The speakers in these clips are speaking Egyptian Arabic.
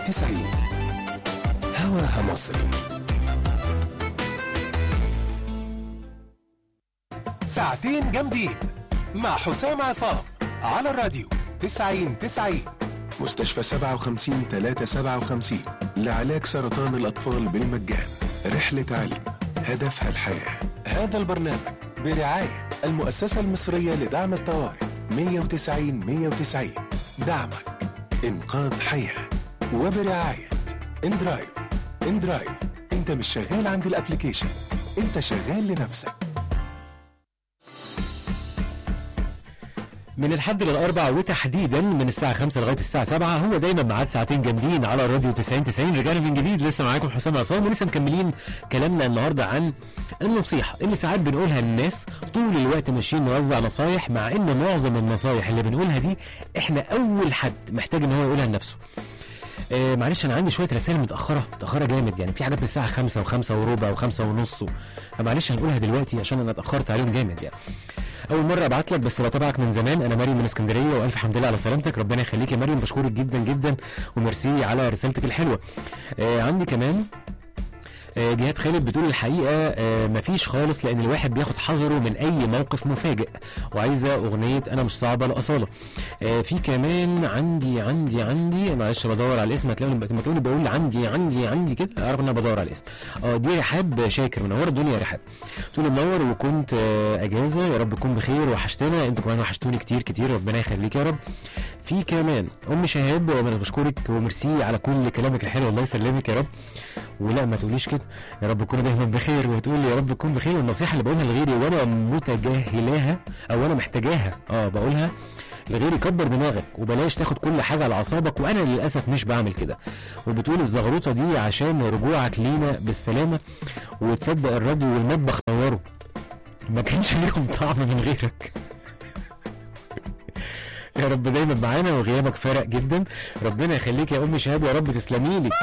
90 هواها مصري ساعتين جامدين مع حسام عصام على الراديو 90 90 مستشفى 57 357 لعلاج سرطان الأطفال بالمجان رحلة علم هدفها الحياة هذا البرنامج برعاية المؤسسة المصرية لدعم الطوارئ 190 190 دعمك إنقاذ حياة وبرعاية اندرايف اندرايف انت مش شغال عند الابليكيشن انت شغال لنفسك من الحد للأربع وتحديدا من الساعة 5 لغاية الساعة 7 هو دايما ميعاد ساعتين جامدين على الراديو 90 90 رجعنا من جديد لسه معاكم حسام عصام ولسه مكملين كلامنا النهارده عن النصيحة اللي ساعات بنقولها للناس طول الوقت ماشيين نوزع نصايح مع ان معظم النصايح اللي بنقولها دي احنا أول حد محتاج ان هو يقولها لنفسه. آه معلش انا عندي شويه رسائل متاخره متاخره جامد يعني في حاجات الساعه 5 و5 وربع و5 ونص و... معلش هنقولها دلوقتي عشان انا اتاخرت عليهم جامد يعني اول مره ابعت لك بس بتابعك من زمان انا مريم من اسكندريه والف حمد لله على سلامتك ربنا يخليك يا مريم بشكرك جدا جدا وميرسي على رسالتك الحلوه آه عندي كمان آه، جهاد خالد بتقول الحقيقه آه، مفيش خالص لان الواحد بياخد حذره من اي موقف مفاجئ وعايزه اغنيه انا مش صعبه لاصاله آه، في كمان عندي عندي عندي معلش بدور على الاسم هتلاقوني لما تقولي بقول عندي عندي عندي كده اعرف ان انا بدور على الاسم اه دي رحاب شاكر منوره الدنيا يا رحاب تقول منور وكنت آه، اجازه يا رب تكون بخير وحشتنا انتوا كمان وحشتوني كتير كتير ربنا يخليك يا رب في كمان ام شهاب وانا بشكرك وميرسي على كل كلامك الحلو الله يسلمك يا رب ولا ما تقوليش كده يا رب تكون دايما بخير وتقول لي يا رب تكون بخير والنصيحه اللي بقولها لغيري وانا متجاهلاها او انا محتاجاها اه بقولها لغيري كبر دماغك وبلاش تاخد كل حاجه على اعصابك وانا للاسف مش بعمل كده وبتقول الزغروطه دي عشان رجوعك لينا بالسلامه وتصدق الراديو والمطبخ نوروا ما كانش ليهم طعم من غيرك يا رب دايما معانا وغيابك فارق جدا ربنا يخليك يا ام شهاب يا رب تسلمي لي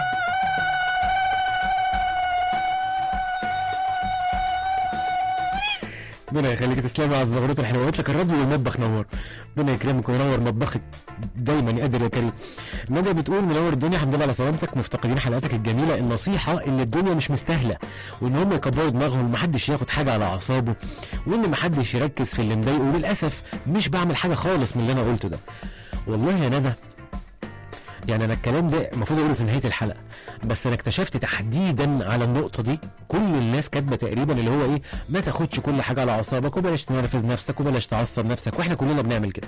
ربنا يخليك تسلمي على الزغروط الحلوه قلت لك الراديو والمطبخ نور ربنا يكرمك وينور مطبخك دايما يا قادر يا كريم ندى بتقول منور الدنيا الحمد لله على سلامتك مفتقدين حلقاتك الجميله النصيحه ان الدنيا مش مستاهله وان هم يكبروا دماغهم محدش ياخد حاجه على اعصابه وان محدش يركز في اللي مضايقه وللاسف مش بعمل حاجه خالص من اللي انا قلته ده والله يا ندى يعني انا الكلام ده المفروض اقوله في نهايه الحلقه بس انا اكتشفت تحديدا على النقطه دي كل الناس كاتبه تقريبا اللي هو ايه ما تاخدش كل حاجه على اعصابك وبلاش تنرفز نفسك وبلاش تعصب نفسك واحنا كلنا بنعمل كده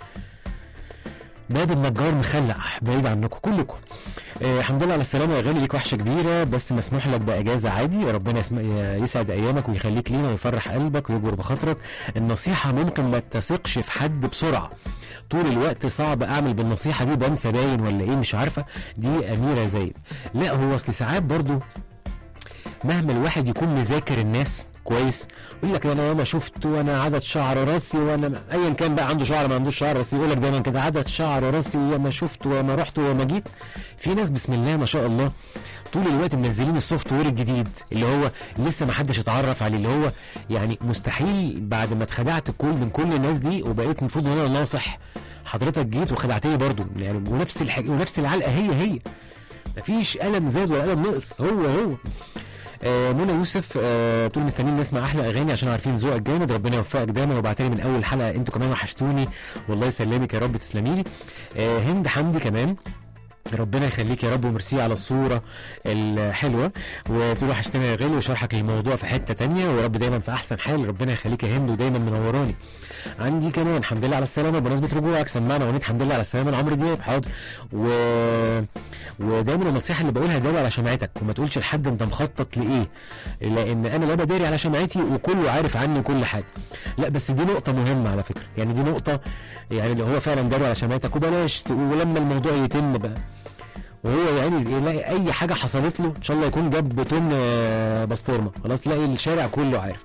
باب النجار مخلع بعيد عنكم كلكم آه الحمد لله على السلامه يا غالي ليك وحشه كبيره بس مسموح لك باجازه عادي ربنا يسم... يسعد ايامك ويخليك لينا ويفرح قلبك ويجبر بخاطرك النصيحه ممكن ما تثقش في حد بسرعه طول الوقت صعب اعمل بالنصيحه دي بنسى باين ولا ايه مش عارفه دي اميره زايد لا هو اصل ساعات برضو مهما الواحد يكون مذاكر الناس كويس يقول لك انا ياما شفت وانا عدد شعر راسي وانا ما- ايا كان بقى عنده شعر ما عندوش شعر بس يقول لك دايما كده عدد شعر راسي وياما شفت وياما رحت وياما جيت في ناس بسم الله ما شاء الله طول الوقت منزلين السوفت وير الجديد اللي هو لسه ما حدش اتعرف عليه اللي هو يعني مستحيل بعد ما اتخدعت كل من كل الناس دي وبقيت المفروض ان انا ناصح حضرتك جيت وخدعتني برضو يعني ونفس الحاجة ونفس العلقه هي هي مفيش قلم زاد ولا قلم نقص هو هو آه منى يوسف آه بتقول مستنيين نسمع احلى اغاني عشان عارفين ذوقك جامد ربنا يوفقك دايما وبعتلي من اول حلقه انتوا كمان وحشتوني والله يسلمك يا رب تسلمي لي آه هند حمدي كمان ربنا يخليك يا رب وميرسي على الصورة الحلوة وتقول وحشتنا يا غالي وشرحك للموضوع في حتة تانية ورب دايما في أحسن حال ربنا يخليك يا هند ودايما منوراني عندي كمان الحمد لله على السلامة بمناسبة رجوعك سمعنا أغنية الحمد لله على السلامة لعمرو دياب حاضر و... ودايما النصيحة اللي بقولها دايما على شمعتك وما تقولش لحد أنت مخطط لإيه لأن أنا لا بداري على شمعتي وكله عارف عني كل حاجة لا بس دي نقطة مهمة على فكرة يعني دي نقطة يعني اللي هو فعلا داري على شمعتك وبلاش تقول- ولما الموضوع يتم بقى وهو يعني يلاقي اي حاجه حصلت له ان شاء الله يكون جاب تمن آه، بسطرمه خلاص تلاقي الشارع كله عارف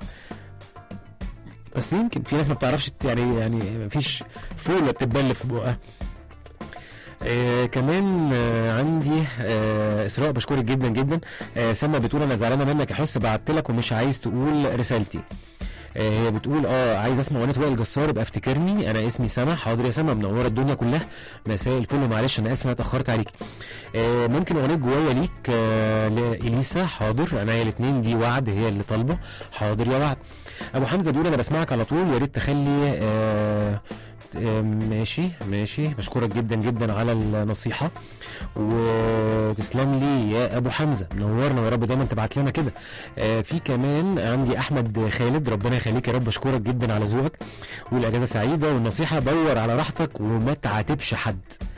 بس يمكن في ناس ما بتعرفش ت- يعني يعني مفيش فوله بتتبل في بقها آه كمان آه عندي آه اسراء بشكرك جدا جدا آه سما بتقول انا زعلانه منك يا حس بعت لك ومش عايز تقول رسالتي آه، هي بتقول اه عايز اسمع اغنيه وائل جسار ابقى افتكرني انا اسمي سما حاضر يا سما منوره الدنيا كلها مساء الفل معلش انا اسف انا اتاخرت عليك آه، ممكن اغنيه جوايا ليك آه، لاليسا حاضر انا هي الاثنين دي وعد هي اللي طالبه حاضر يا وعد ابو حمزه بيقول انا بسمعك على طول يا ريت تخلي آه آه، ماشي ماشي بشكرك جدا جدا على النصيحه وتسلم لي يا ابو حمزه منورنا يا رب دايما تبعت لنا كده آه في كمان عندي احمد خالد ربنا يخليك يا رب اشكرك جدا على ذوقك والاجازه سعيده والنصيحه دور على راحتك وما تعاتبش حد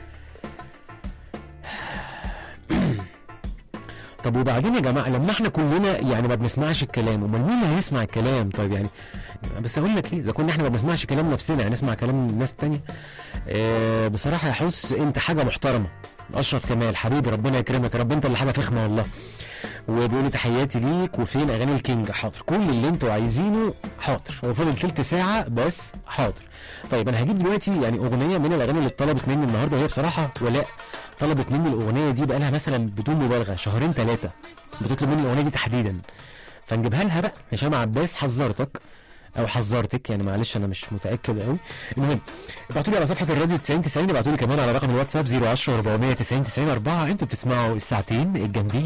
طب وبعدين يا جماعه لما احنا كلنا يعني ما بنسمعش الكلام امال مين اللي هيسمع الكلام طيب يعني بس اقول لك ايه اذا كنا احنا ما بنسمعش كلام نفسنا يعني نسمع كلام الناس التانية آه بصراحه يا حس انت حاجه محترمه اشرف كمال حبيبي ربنا يكرمك يا رب انت اللي حاجه فخمه والله وبيقول لي تحياتي ليك وفين اغاني الكينج حاضر كل اللي انتوا عايزينه حاضر هو فاضل تلت ساعه بس حاضر طيب انا هجيب دلوقتي يعني اغنيه من الاغاني اللي اتطلبت مني النهارده وهي بصراحه ولاء طلبت مني الاغنيه دي بقالها مثلا بدون مبالغه شهرين ثلاثه بتطلب مني الاغنيه دي تحديدا فنجيبها لها بقى هشام عباس حذرتك او حذرتك يعني معلش انا مش متاكد قوي المهم ابعتوا لي على صفحه الراديو 90 90 ابعتوا لي كمان على رقم الواتساب 010 490 90 4 انتوا بتسمعوا الساعتين الجامدين